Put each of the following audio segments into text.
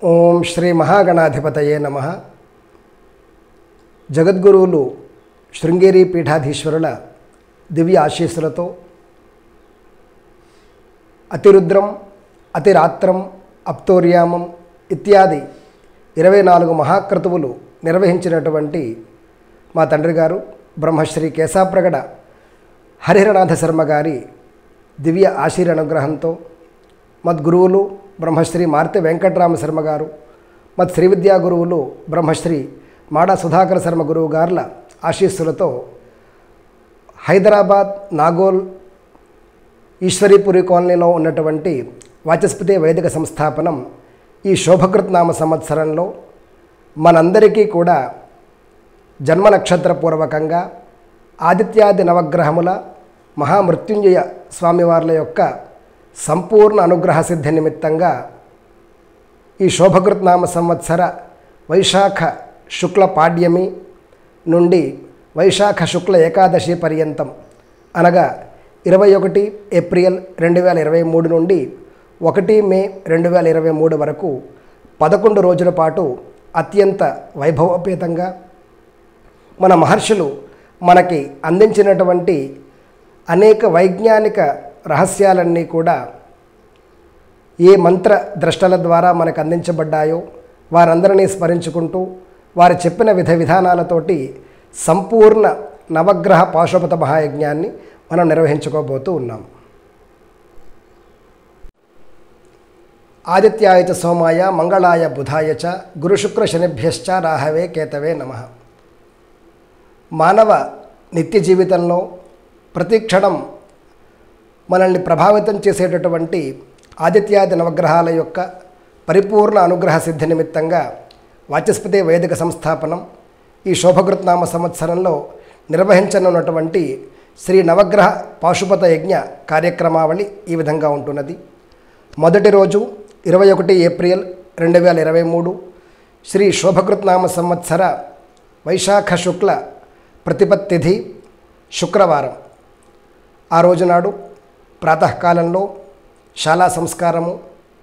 ఓం శ్రీ మహాగణాధిపతయే నమ జగద్గురువులు శృంగేరి పీఠాధీశ్వరుల దివ్య ఆశీస్సులతో అతిరుద్రం అతిరాత్రం అప్తోర్యామం ఇత్యాది ఇరవై నాలుగు మహాక్రతువులు నిర్వహించినటువంటి మా తండ్రి గారు బ్రహ్మశ్రీ కేశాప్రగడ హరిహరనాథ శర్మ గారి దివ్య ఆశీర్ అనుగ్రహంతో మద్గురువులు బ్రహ్మశ్రీ మార్తె వెంకట్రామ శర్మ గారు మత్ శ్రీ విద్యా గురువులు బ్రహ్మశ్రీ మాడా సుధాకర శర్మ గురువు గారుల ఆశీస్సులతో హైదరాబాద్ నాగోల్ ఈశ్వరీపురి కాలనీలో ఉన్నటువంటి వాచస్పతి వైదిక సంస్థాపనం ఈ శోభకృత్ నామ సంవత్సరంలో మనందరికీ కూడా జన్మ నక్షత్ర పూర్వకంగా ఆదిత్యాది నవగ్రహముల మహామృత్యుంజయ స్వామివార్ల యొక్క సంపూర్ణ అనుగ్రహ సిద్ధి నిమిత్తంగా ఈ శోభకృత్ నామ సంవత్సర వైశాఖ శుక్ల పాడ్యమి నుండి వైశాఖ శుక్ల ఏకాదశి పర్యంతం అనగా ఇరవై ఒకటి ఏప్రిల్ రెండు వేల ఇరవై మూడు నుండి ఒకటి మే రెండు వేల ఇరవై మూడు వరకు పదకొండు రోజుల పాటు అత్యంత వైభవోపేతంగా మన మహర్షులు మనకి అందించినటువంటి అనేక వైజ్ఞానిక రహస్యాలన్నీ కూడా ఏ మంత్ర ద్రష్టల ద్వారా మనకు అందించబడ్డాయో వారందరినీ స్మరించుకుంటూ వారు చెప్పిన విధ విధానాలతోటి సంపూర్ణ నవగ్రహ పాశుపత మహాయజ్ఞాన్ని మనం నిర్వహించుకోబోతూ ఉన్నాం ఆదిత్యాయ చ సోమాయ మంగళాయ బుధాయ చ గురుశుక్ర శనిభ్యశ్చ రాహవే కేతవే నమ మానవ నిత్య జీవితంలో ప్రతి క్షణం మనల్ని ప్రభావితం చేసేటటువంటి ఆదిత్యాది నవగ్రహాల యొక్క పరిపూర్ణ అనుగ్రహ సిద్ధి నిమిత్తంగా వాచస్పతి వేదిక సంస్థాపనం ఈ శోభకృత్నామ సంవత్సరంలో నిర్వహించనున్నటువంటి శ్రీ నవగ్రహ పాశుపత యజ్ఞ కార్యక్రమావళి ఈ విధంగా ఉంటున్నది మొదటి రోజు ఇరవై ఒకటి ఏప్రిల్ రెండు వేల ఇరవై మూడు శ్రీ శోభకృత్నామ సంవత్సర వైశాఖ శుక్ల ప్రతిపత్తిథి శుక్రవారం ఆ రోజునాడు ప్రాతకాలంలో శాలా సంస్కారము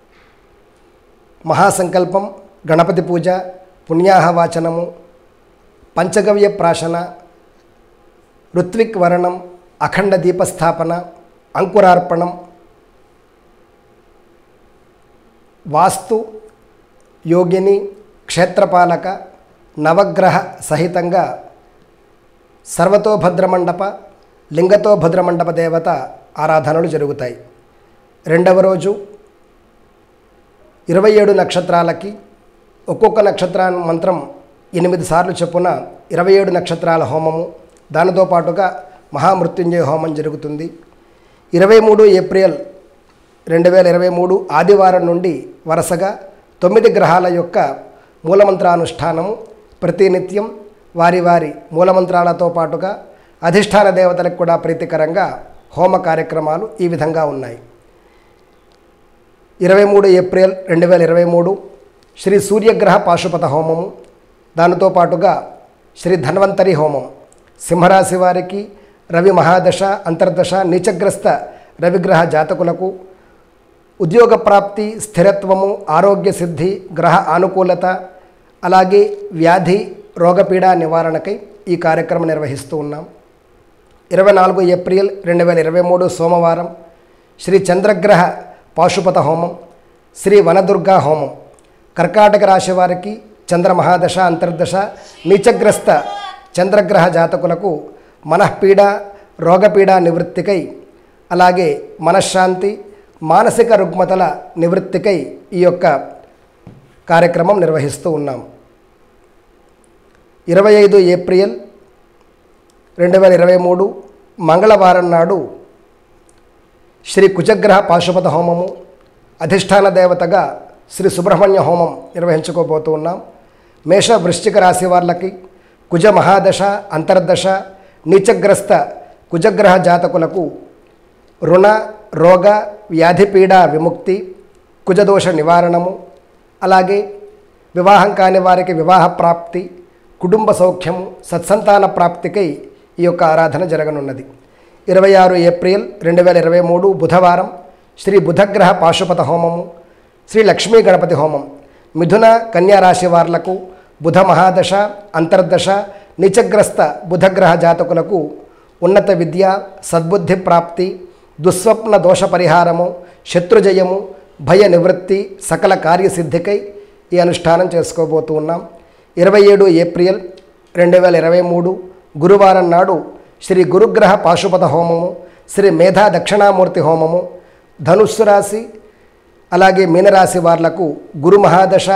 మహాసంకల్పం గణపతి పూజ పుణ్యాహవాచనము పంచగవ్య ప్రాశన ఋత్విక్ వరణం అఖండ దీపస్థాపన అంకురార్పణం వాస్తు యోగిని క్షేత్రపాలక నవగ్రహ సహితంగా సర్వతో భద్రమండప లింగతో భద్రమండప దేవత ఆరాధనలు జరుగుతాయి రెండవ రోజు ఇరవై ఏడు నక్షత్రాలకి ఒక్కొక్క నక్షత్ర మంత్రం ఎనిమిది సార్లు చొప్పున ఇరవై ఏడు నక్షత్రాల హోమము దానితో పాటుగా మహామృత్యుంజయ హోమం జరుగుతుంది ఇరవై మూడు ఏప్రిల్ రెండు వేల ఇరవై మూడు ఆదివారం నుండి వరుసగా తొమ్మిది గ్రహాల యొక్క మూలమంత్రానుష్ఠానము ప్రతినిత్యం వారి వారి మూలమంత్రాలతో పాటుగా అధిష్టాన దేవతలకు కూడా ప్రీతికరంగా హోమ కార్యక్రమాలు ఈ విధంగా ఉన్నాయి ఇరవై మూడు ఏప్రిల్ రెండు వేల ఇరవై మూడు శ్రీ సూర్యగ్రహ పాశుపత హోమము దానితో పాటుగా శ్రీ ధన్వంతరి హోమం సింహరాశి వారికి రవి మహాదశ అంతర్దశ నీచగ్రస్త రవిగ్రహ జాతకులకు ఉద్యోగ ప్రాప్తి స్థిరత్వము ఆరోగ్య సిద్ధి గ్రహ ఆనుకూలత అలాగే వ్యాధి రోగపీడ నివారణకై ఈ కార్యక్రమం నిర్వహిస్తూ ఉన్నాం ఇరవై నాలుగు ఏప్రిల్ రెండు వేల ఇరవై మూడు సోమవారం శ్రీ చంద్రగ్రహ పాశుపత హోమం శ్రీ వనదుర్గా హోమం కర్కాటక రాశి వారికి చంద్ర మహాదశ అంతర్దశ నీచగ్రస్త చంద్రగ్రహ జాతకులకు మనఃపీడ రోగపీడ నివృత్తికై అలాగే మనశ్శాంతి మానసిక రుగ్మతల నివృత్తికై ఈ యొక్క కార్యక్రమం నిర్వహిస్తూ ఉన్నాం ఇరవై ఐదు ఏప్రిల్ రెండు వేల ఇరవై మూడు మంగళవారం నాడు శ్రీ కుజగ్రహ పాశుపత హోమము అధిష్టాన దేవతగా శ్రీ సుబ్రహ్మణ్య హోమం నిర్వహించుకోబోతూ ఉన్నాం మేష వృశ్చిక రాశి వాళ్ళకి కుజ మహాదశ అంతర్దశ నీచగ్రస్త కుజగ్రహ జాతకులకు రుణ రోగ వ్యాధిపీడ విముక్తి కుజదోష నివారణము అలాగే వివాహం కాని వారికి వివాహ ప్రాప్తి కుటుంబ సౌఖ్యము సత్సంతాన ప్రాప్తికై ఈ యొక్క ఆరాధన జరగనున్నది ఇరవై ఆరు ఏప్రిల్ రెండు వేల ఇరవై మూడు బుధవారం శ్రీ బుధగ్రహ పాశుపత హోమము శ్రీ లక్ష్మీ గణపతి హోమం మిథున కన్యా రాశి వార్లకు బుధ మహాదశ అంతర్దశ నిచగ్రస్త బుధగ్రహ జాతకులకు ఉన్నత విద్య సద్బుద్ధి ప్రాప్తి దుస్వప్న దోష పరిహారము శత్రుజయము భయ నివృత్తి సకల కార్యసిద్ధికై ఈ అనుష్ఠానం చేసుకోబోతూ ఉన్నాం ఇరవై ఏడు ఏప్రిల్ రెండు వేల ఇరవై మూడు గురువారం నాడు శ్రీ గురుగ్రహ పాశుపత హోమము శ్రీ మేధా దక్షిణామూర్తి హోమము ధనుస్సు రాశి అలాగే మీనరాశి వార్లకు గురు మహాదశ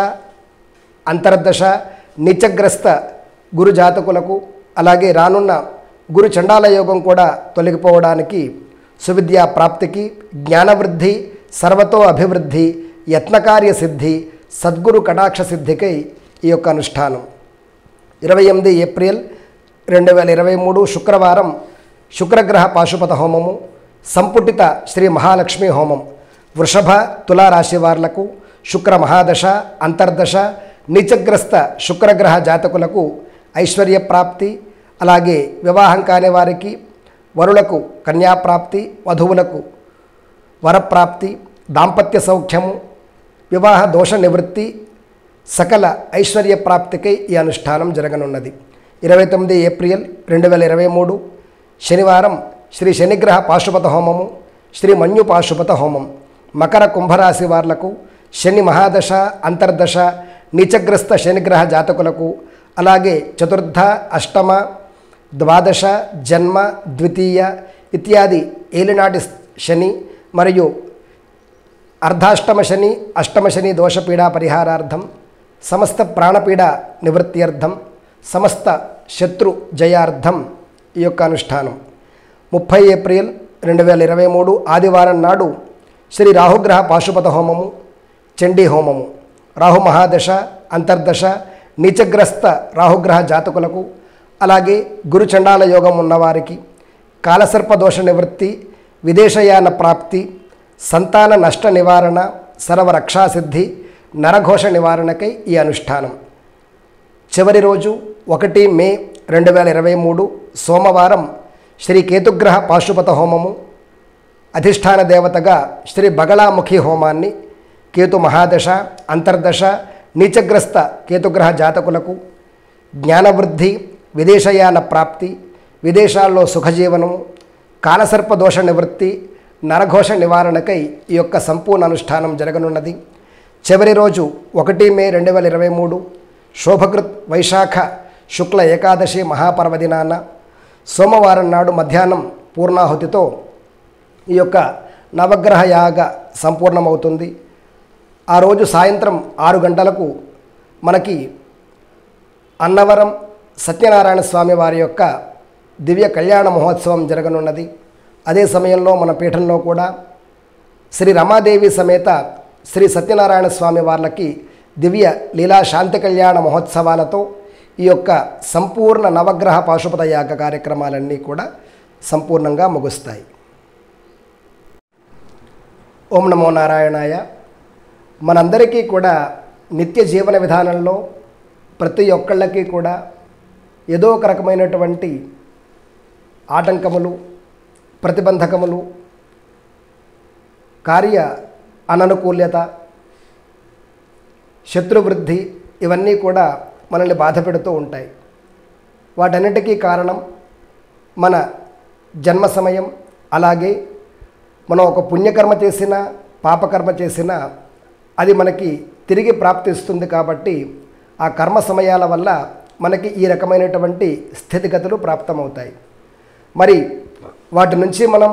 అంతర్దశ నిత్యగ్రస్త గురు జాతకులకు అలాగే రానున్న గురు చండాల యోగం కూడా తొలగిపోవడానికి సువిద్యా ప్రాప్తికి జ్ఞానవృద్ధి సర్వతో అభివృద్ధి యత్నకార్య సిద్ధి సద్గురు కటాక్ష సిద్ధికై ఈ యొక్క అనుష్ఠానం ఇరవై ఎనిమిది ఏప్రిల్ రెండు వేల ఇరవై మూడు శుక్రవారం శుక్రగ్రహ పాశుపత హోమము సంపుటిత శ్రీ మహాలక్ష్మి హోమం వృషభ తులారాశి వార్లకు శుక్ర మహాదశ అంతర్దశ నీచగ్రస్త శుక్రగ్రహ జాతకులకు ఐశ్వర్య ప్రాప్తి అలాగే వివాహం కాని వారికి వరులకు కన్యాప్రాప్తి వధువులకు వరప్రాప్తి దాంపత్య సౌఖ్యము వివాహ దోష నివృత్తి సకల ఐశ్వర్య ప్రాప్తికై ఈ అనుష్ఠానం జరగనున్నది ఇరవై తొమ్మిది ఏప్రిల్ రెండు వేల ఇరవై మూడు శనివారం శ్రీ శనిగ్రహ పాశుపత హోమము శ్రీ మన్యు పాశుపత హోమం మకర కుంభరాశి వార్లకు శని మహాదశ అంతర్దశ నీచగ్రస్త శనిగ్రహ జాతకులకు అలాగే చతుర్థ అష్టమ ద్వాదశ జన్మ ద్వితీయ ఇత్యాది ఏలినాటి శని మరియు అర్ధాష్టమ శని అష్టమ శని దోషపీడా పరిహారార్థం సమస్త ప్రాణపీడ నివృత్త్యర్థం సమస్త శత్రు జయార్థం ఈ యొక్క అనుష్ఠానం ముప్పై ఏప్రిల్ రెండు వేల ఇరవై మూడు ఆదివారం నాడు శ్రీ రాహుగ్రహ పాశుపత హోమము చండీ హోమము రాహు మహాదశ అంతర్దశ నీచగ్రస్త రాహుగ్రహ జాతకులకు అలాగే గురు చండాల యోగం ఉన్నవారికి కాలసర్ప దోష నివృత్తి విదేశయాన ప్రాప్తి సంతాన నష్ట నివారణ సర్వరక్షాసిద్ధి నరఘోష నివారణకై ఈ అనుష్ఠానం చివరి రోజు ఒకటి మే రెండు వేల ఇరవై మూడు సోమవారం శ్రీ కేతుగ్రహ పాశుపత హోమము అధిష్టాన దేవతగా శ్రీ బగళాముఖి హోమాన్ని కేతు మహాదశ అంతర్దశ నీచగ్రస్త కేతుగ్రహ జాతకులకు జ్ఞానవృద్ధి విదేశయాన ప్రాప్తి విదేశాల్లో సుఖజీవనము కాలసర్ప దోష నివృత్తి నరఘోష నివారణకై ఈ యొక్క సంపూర్ణ అనుష్ఠానం జరగనున్నది చివరి రోజు ఒకటి మే రెండు వేల ఇరవై మూడు శోభకృత్ వైశాఖ శుక్ల ఏకాదశి మహాపర్వదినాన సోమవారం నాడు మధ్యాహ్నం పూర్ణాహుతితో ఈ యొక్క నవగ్రహ యాగ సంపూర్ణమవుతుంది ఆ రోజు సాయంత్రం ఆరు గంటలకు మనకి అన్నవరం సత్యనారాయణ స్వామి వారి యొక్క దివ్య కళ్యాణ మహోత్సవం జరగనున్నది అదే సమయంలో మన పీఠంలో కూడా శ్రీ రమాదేవి సమేత శ్రీ సత్యనారాయణ స్వామి వార్లకి దివ్య లీలా శాంతి కళ్యాణ మహోత్సవాలతో ఈ యొక్క సంపూర్ణ నవగ్రహ పాశుపత యాగ కార్యక్రమాలన్నీ కూడా సంపూర్ణంగా ముగుస్తాయి ఓం నమో నారాయణాయ మనందరికీ కూడా నిత్య జీవన విధానంలో ప్రతి ఒక్కళ్ళకి కూడా ఏదో ఒక రకమైనటువంటి ఆటంకములు ప్రతిబంధకములు కార్య అననుకూల్యత శత్రువృద్ధి ఇవన్నీ కూడా మనల్ని బాధ పెడుతూ ఉంటాయి వాటన్నిటికీ కారణం మన జన్మ సమయం అలాగే మనం ఒక పుణ్యకర్మ చేసినా పాపకర్మ చేసినా అది మనకి తిరిగి ప్రాప్తిస్తుంది కాబట్టి ఆ కర్మ సమయాల వల్ల మనకి ఈ రకమైనటువంటి స్థితిగతులు ప్రాప్తమవుతాయి మరి వాటి నుంచి మనం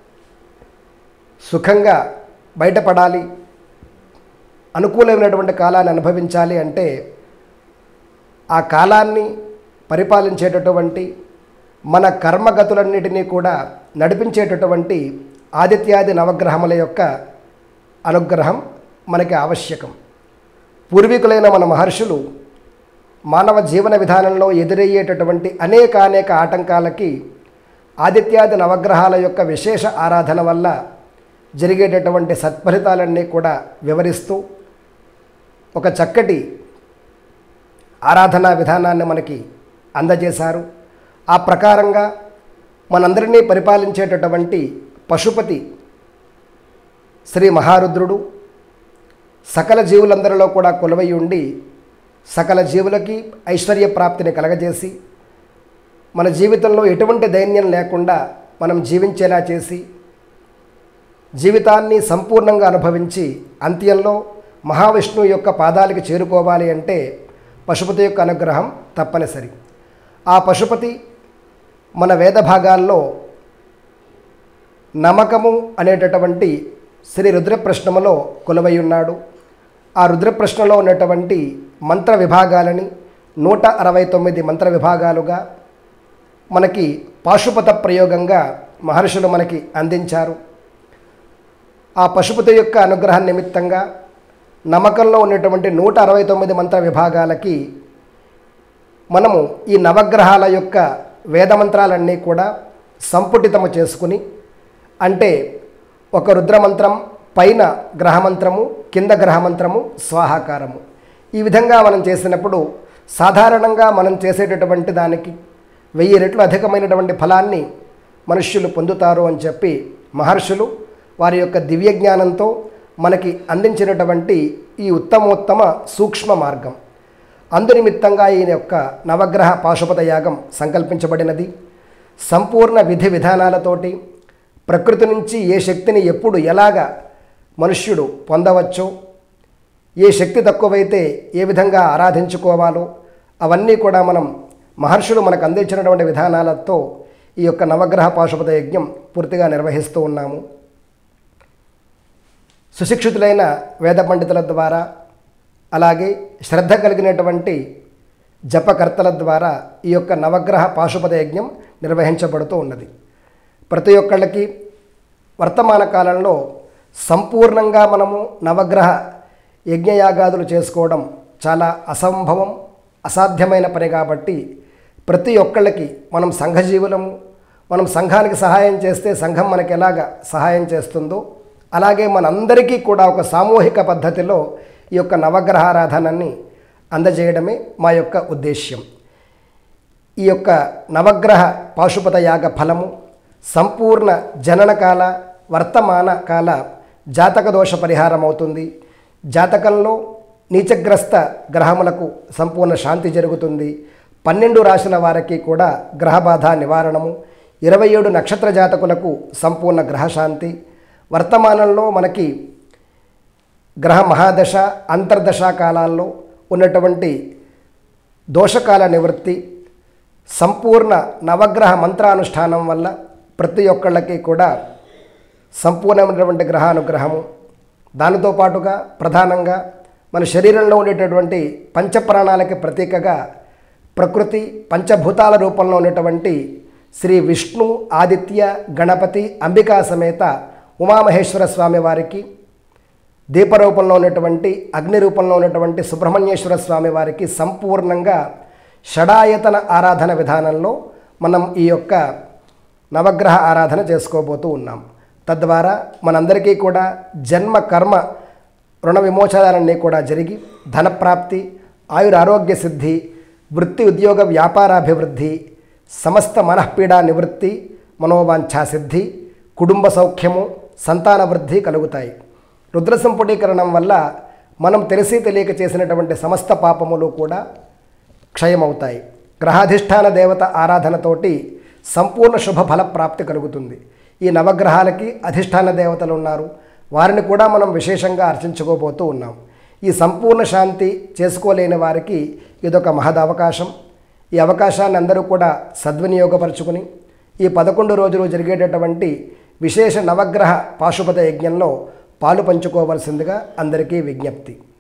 సుఖంగా బయటపడాలి అనుకూలమైనటువంటి కాలాన్ని అనుభవించాలి అంటే ఆ కాలాన్ని పరిపాలించేటటువంటి మన కర్మగతులన్నిటినీ కూడా నడిపించేటటువంటి ఆదిత్యాది నవగ్రహముల యొక్క అనుగ్రహం మనకి ఆవశ్యకం పూర్వీకులైన మన మహర్షులు మానవ జీవన విధానంలో ఎదురయ్యేటటువంటి అనేక అనేక ఆటంకాలకి ఆదిత్యాది నవగ్రహాల యొక్క విశేష ఆరాధన వల్ల జరిగేటటువంటి సత్ఫలితాలన్నీ కూడా వివరిస్తూ ఒక చక్కటి ఆరాధనా విధానాన్ని మనకి అందజేశారు ఆ ప్రకారంగా మనందరినీ పరిపాలించేటటువంటి పశుపతి శ్రీ మహారుద్రుడు సకల జీవులందరిలో కూడా కొలువై ఉండి సకల జీవులకి ఐశ్వర్య ప్రాప్తిని కలగజేసి మన జీవితంలో ఎటువంటి దైన్యం లేకుండా మనం జీవించేలా చేసి జీవితాన్ని సంపూర్ణంగా అనుభవించి అంత్యంలో మహావిష్ణువు యొక్క పాదాలకి చేరుకోవాలి అంటే పశుపతి యొక్క అనుగ్రహం తప్పనిసరి ఆ పశుపతి మన వేద భాగాల్లో నమకము అనేటటువంటి శ్రీ రుద్రప్రశ్నములో కొలువై ఉన్నాడు ఆ రుద్రప్రశ్నలో ఉన్నటువంటి మంత్ర విభాగాలని నూట అరవై తొమ్మిది మంత్ర విభాగాలుగా మనకి పాశుపత ప్రయోగంగా మహర్షులు మనకి అందించారు ఆ పశుపతి యొక్క అనుగ్రహ నిమిత్తంగా నమ్మకంలో ఉన్నటువంటి నూట అరవై తొమ్మిది మంత్ర విభాగాలకి మనము ఈ నవగ్రహాల యొక్క వేదమంత్రాలన్నీ కూడా సంపుటితము చేసుకుని అంటే ఒక రుద్రమంత్రం పైన గ్రహమంత్రము కింద గ్రహమంత్రము స్వాహాకారము ఈ విధంగా మనం చేసినప్పుడు సాధారణంగా మనం చేసేటటువంటి దానికి వెయ్యి రెట్లు అధికమైనటువంటి ఫలాన్ని మనుష్యులు పొందుతారు అని చెప్పి మహర్షులు వారి యొక్క దివ్య జ్ఞానంతో మనకి అందించినటువంటి ఈ ఉత్తమోత్తమ సూక్ష్మ మార్గం అందునిమిత్తంగా ఈయన యొక్క నవగ్రహ పాశుపత యాగం సంకల్పించబడినది సంపూర్ణ విధి విధానాలతోటి ప్రకృతి నుంచి ఏ శక్తిని ఎప్పుడు ఎలాగ మనుష్యుడు పొందవచ్చో ఏ శక్తి తక్కువైతే ఏ విధంగా ఆరాధించుకోవాలో అవన్నీ కూడా మనం మహర్షులు మనకు అందించినటువంటి విధానాలతో ఈ యొక్క నవగ్రహ పాశుపత యజ్ఞం పూర్తిగా నిర్వహిస్తూ ఉన్నాము సుశిక్షితులైన వేద పండితుల ద్వారా అలాగే శ్రద్ధ కలిగినటువంటి జపకర్తల ద్వారా ఈ యొక్క నవగ్రహ పాశుపత యజ్ఞం నిర్వహించబడుతూ ఉన్నది ప్రతి ఒక్కళ్ళకి వర్తమాన కాలంలో సంపూర్ణంగా మనము నవగ్రహ యజ్ఞయాగాదులు చేసుకోవడం చాలా అసంభవం అసాధ్యమైన పని కాబట్టి ప్రతి ఒక్కళ్ళకి మనం సంఘజీవులము మనం సంఘానికి సహాయం చేస్తే సంఘం మనకి ఎలాగ సహాయం చేస్తుందో అలాగే మనందరికీ కూడా ఒక సామూహిక పద్ధతిలో ఈ యొక్క నవగ్రహారాధనని అందజేయడమే మా యొక్క ఉద్దేశ్యం ఈ యొక్క నవగ్రహ పాశుపత యాగ ఫలము సంపూర్ణ జననకాల వర్తమాన కాల జాతక దోష పరిహారం అవుతుంది జాతకంలో నీచగ్రస్త గ్రహములకు సంపూర్ణ శాంతి జరుగుతుంది పన్నెండు రాశుల వారికి కూడా గ్రహబాధ నివారణము ఇరవై ఏడు నక్షత్ర జాతకులకు సంపూర్ణ గ్రహశాంతి వర్తమానంలో మనకి గ్రహ మహాదశ అంతర్దశ కాలాల్లో ఉన్నటువంటి దోషకాల నివృత్తి సంపూర్ణ నవగ్రహ మంత్రానుష్ఠానం వల్ల ప్రతి ఒక్కళ్ళకి కూడా సంపూర్ణమైనటువంటి గ్రహానుగ్రహము దానితో పాటుగా ప్రధానంగా మన శరీరంలో ఉండేటటువంటి పంచప్రాణాలకి ప్రతీకగా ప్రకృతి పంచభూతాల రూపంలో ఉన్నటువంటి శ్రీ విష్ణు ఆదిత్య గణపతి అంబికా సమేత ఉమామహేశ్వర స్వామి వారికి దీపరూపంలో ఉన్నటువంటి అగ్ని రూపంలో ఉన్నటువంటి సుబ్రహ్మణ్యేశ్వర స్వామి వారికి సంపూర్ణంగా షడాయతన ఆరాధన విధానంలో మనం ఈ యొక్క నవగ్రహ ఆరాధన చేసుకోబోతూ ఉన్నాం తద్వారా మనందరికీ కూడా జన్మ కర్మ రుణ విమోచనాలన్నీ కూడా జరిగి ధనప్రాప్తి ఆయురారోగ్య సిద్ధి వృత్తి ఉద్యోగ వ్యాపారాభివృద్ధి సమస్త మనఃపీడా నివృత్తి మనోవాంఛా సిద్ధి కుటుంబ సౌఖ్యము సంతాన వృద్ధి కలుగుతాయి రుద్ర సంపుటీకరణం వల్ల మనం తెలిసి తెలియక చేసినటువంటి సమస్త పాపములు కూడా క్షయమవుతాయి గ్రహాధిష్టాన దేవత ఆరాధనతోటి సంపూర్ణ శుభ ఫల ప్రాప్తి కలుగుతుంది ఈ నవగ్రహాలకి అధిష్టాన దేవతలు ఉన్నారు వారిని కూడా మనం విశేషంగా అర్చించుకోబోతూ ఉన్నాం ఈ సంపూర్ణ శాంతి చేసుకోలేని వారికి ఇదొక మహద్ అవకాశం ఈ అవకాశాన్ని అందరూ కూడా సద్వినియోగపరుచుకుని ఈ పదకొండు రోజులు జరిగేటటువంటి విశేష నవగ్రహ పాశుపత యజ్ఞంలో పాలు పంచుకోవలసిందిగా అందరికీ విజ్ఞప్తి